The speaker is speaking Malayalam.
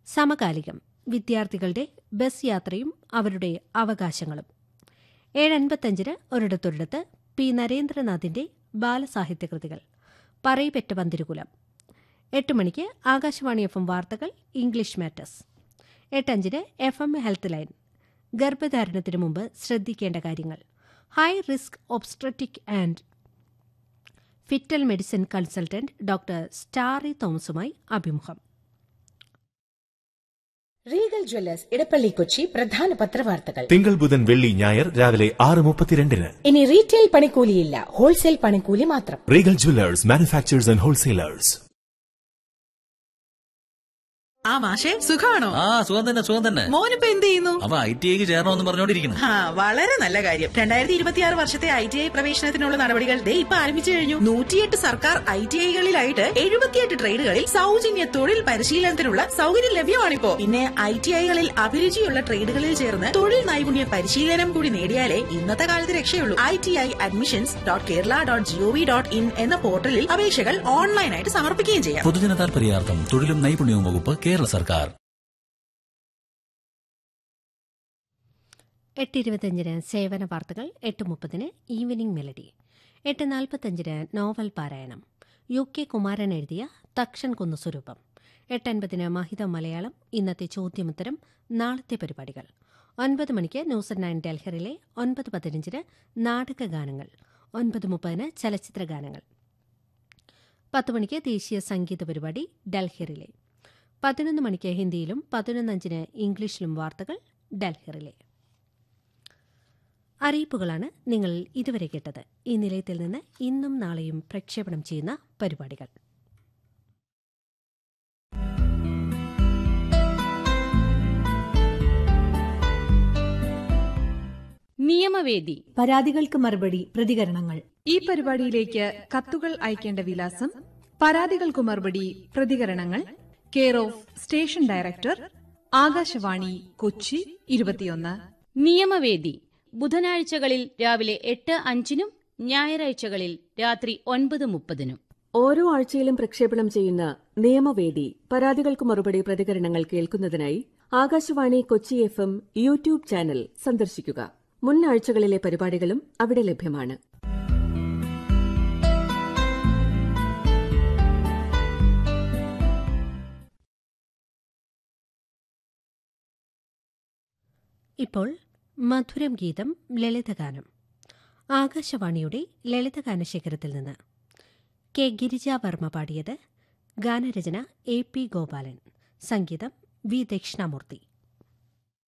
സമകാലികം വിദ്യാർത്ഥികളുടെ ബസ് യാത്രയും അവരുടെ അവകാശങ്ങളും ഏഴ് അൻപത്തഞ്ചിന് ഒരിടത്തൊരിടത്ത് പി നരേന്ദ്രനാഥിന്റെ ബാലസാഹിത്യകൃതികൾ പറയിപ്പെറ്റ പന്തിരുകുലം എട്ട് മണിക്ക് ആകാശവാണി എഫ് എം വാർത്തകൾ ഇംഗ്ലീഷ് മാറ്റേഴ്സ് എട്ടഞ്ചിന് എഫ് എം ഹെൽത്ത് ലൈൻ ഗർഭധാരണത്തിന് മുമ്പ് ശ്രദ്ധിക്കേണ്ട കാര്യങ്ങൾ high risk obstetric and fetal medicine consultant doctor Starry തോമസുമായി അഭിമുഖം റീഗൽ ജ്വല്ലേഴ്സ് ഇടപ്പള്ളി കൊച്ചി പ്രധാന പത്രവാർത്തകൾ തിങ്കൾ ബുധൻ വെള്ളി ഞായർ രാവിലെ ആറ് മുപ്പത്തിരണ്ടിന് ഇനി റീറ്റെയിൽ പണിക്കൂലിയില്ല ഹോൾസെയിൽ പണിക്കൂലി മാത്രം Regal jewellers manufacturers and wholesalers ആ മാഷെ സുഖാണോ ആ സുഖം തന്നെ സുഖം തന്നെ മോനിപ്പോ എന്ത് ചെയ്യുന്നു അവ ഐ ടി ഐക്ക് ചേരണമെന്ന് പറഞ്ഞോണ്ടിരിക്കുന്നു ആ വളരെ നല്ല കാര്യം രണ്ടായിരത്തി ഇരുപത്തിയാറ് വർഷത്തെ ഐ ടി ഐ പ്രവേശനത്തിനുള്ള നടപടികൾ ദേ ഇപ്പൊ ആരംഭിച്ചു കഴിഞ്ഞു നൂറ്റിയെട്ട് സർക്കാർ ഐ ടി ഐകളിലായിട്ട് എഴുപത്തിയെട്ട് ട്രേഡുകളിൽ സൗജന്യ തൊഴിൽ പരിശീലനത്തിനുള്ള സൗകര്യം ലഭ്യമാണിപ്പോ പിന്നെ ഐ ടി ഐകളിൽ അഭിരുചിയുള്ള ട്രേഡുകളിൽ ചേർന്ന് തൊഴിൽ നൈപുണ്യ പരിശീലനം കൂടി നേടിയാലേ ഇന്നത്തെ കാലത്ത് രക്ഷയുള്ളൂ I T I admissions dot Kerala dot GOV dot in എന്ന പോർട്ടലിൽ അപേക്ഷകൾ ഓൺലൈനായിട്ട് സമർപ്പിക്കുകയും ചെയ്യാം പൊതുജന താൽപര്യാർത്ഥം തൊഴിലും നൈപുണ്യവും വകുപ്പ് കേരള സർക്കാർ എട്ട് ഇരുപത്തഞ്ചിന് സേവന വാർത്തകൾ എട്ട് മുപ്പതിന് ഈവനിംഗ് മെലഡി എട്ട് നാൽപ്പത്തഞ്ചിന് നോവൽ പാരായണം യു കെ കുമാരൻ എഴുതിയ തക്ഷൻ കുന്നു സ്വരൂപം എട്ടൻപതിന് മഹിത മലയാളം ഇന്നത്തെ ചോദ്യമുത്തരം നാളത്തെ പരിപാടികൾ ഒൻപത് മണിക്ക് ന്യൂസ് അറ്റ് നയൻ ഡൽഹറിലെ ഒൻപത് പതിനഞ്ചിന് നാടക ഗാനങ്ങൾ ഒൻപത് മുപ്പതിന് ചലച്ചിത്ര ഗാനങ്ങൾ പത്ത് മണിക്ക് ദേശീയ സംഗീത പരിപാടി ഡൽഹിറിലെ പതിനൊന്ന് മണിക്ക് ഹിന്ദിയിലും പതിനൊന്നഞ്ചിന് ഇംഗ്ലീഷിലും വാർത്തകൾ ഡൽഹിറിലെ അറിയിപ്പുകളാണ് നിങ്ങൾ ഇതുവരെ കേട്ടത് ഈ നിലയത്തിൽ നിന്ന് ഇന്നും നാളെയും പ്രക്ഷേപണം ചെയ്യുന്ന പരിപാടികൾ നിയമവേദി പരാതികൾക്ക് മറുപടി പ്രതികരണങ്ങൾ ഈ പരിപാടിയിലേക്ക് കത്തുകൾ അയക്കേണ്ട വിലാസം പരാതികൾക്ക് മറുപടി പ്രതികരണങ്ങൾ care of station director Akashvani Kochi ഇരുപത്തിയൊന്ന് നിയമവേദി ബുധനാഴ്ചകളിൽ രാവിലെ എട്ട് അഞ്ചിനും ഞായറാഴ്ചകളിൽ രാത്രി ഒൻപത് മുപ്പതിനും ഓരോ ആഴ്ചയിലും പ്രക്ഷേപണം ചെയ്യുന്ന നിയമവേദി പരാതികൾക്ക് മറുപടി പ്രതികരണങ്ങൾ കേൾക്കുന്നതിനായി Akashvani Kochi F M YouTube channel സന്ദർശിക്കുക മുൻ ആഴ്ചകളിലെ പരിപാടികളും അവിടെ ലഭ്യമാണ് ഇപ്പോൾ മധുരം ഗീതം ലളിതഗാനം ആകാശവാണിയുടെ ലളിതഗാന ശേഖരത്തിൽ നിന്ന് കെ ഗിരിജാവർമ്മ പാടിയത് ഗാനരചന എ പി ഗോപാലൻ സംഗീതം വി ദക്ഷിണാമൂർത്തി